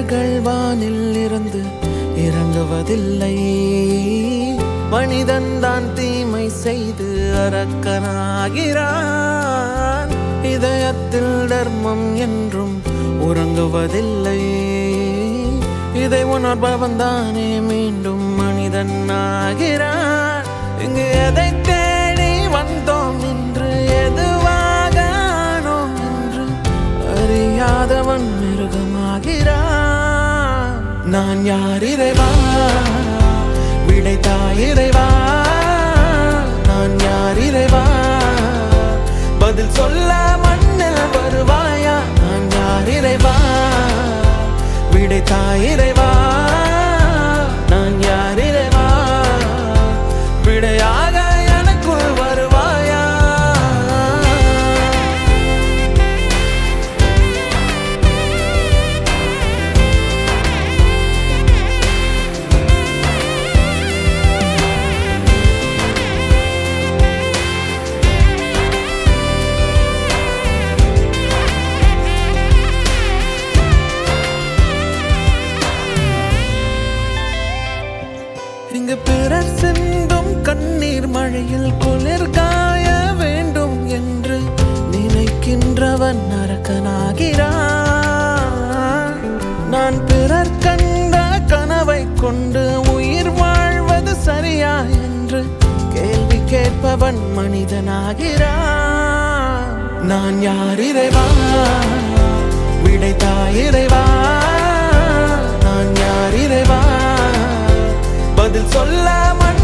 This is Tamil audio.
மனிதர்கள் வானில் இருந்து இறங்குவதில்லை மனிதன் தான் தீமை செய்து அரக்கனாகிறான் இதயத்தில் தர்மம் என்றும் உறங்குவதில்லை இதை உணர்பவன் தானே மீண்டும் மனிதன் ஆகிறான் இங்கு எதை தேடி வந்தோம் என்று எதுவாக ஆனோம் என்று அறியாதவன் மிருகமாகிறான் நான் யார் இறைவா விடைத்தாய் இறைவா நான் யார் இறைவா பதில் சொல்ல மண்ணில் வருவாயா நான் யார் இறைவா விடைத்தாய் இறைவா நான் யார் இறைவா விடையாக எனக்குள் வருவாயா இங்கு பிறர் சிந்தும் கண்ணீர் மழையில் குளிர் காய வேண்டும் என்று நினைக்கின்றவன் நரக்கனாகிறான் நான் பிறர் கண்ட கனவை கொண்டு உயிர் வாழ்வது சரியா என்று கேள்வி கேட்பவன் மனிதனாகிறான் நான் யார் இறைவா விடைத்தாய் இறைவா நான் யார் இறைவா பதில் சொல்ல மண்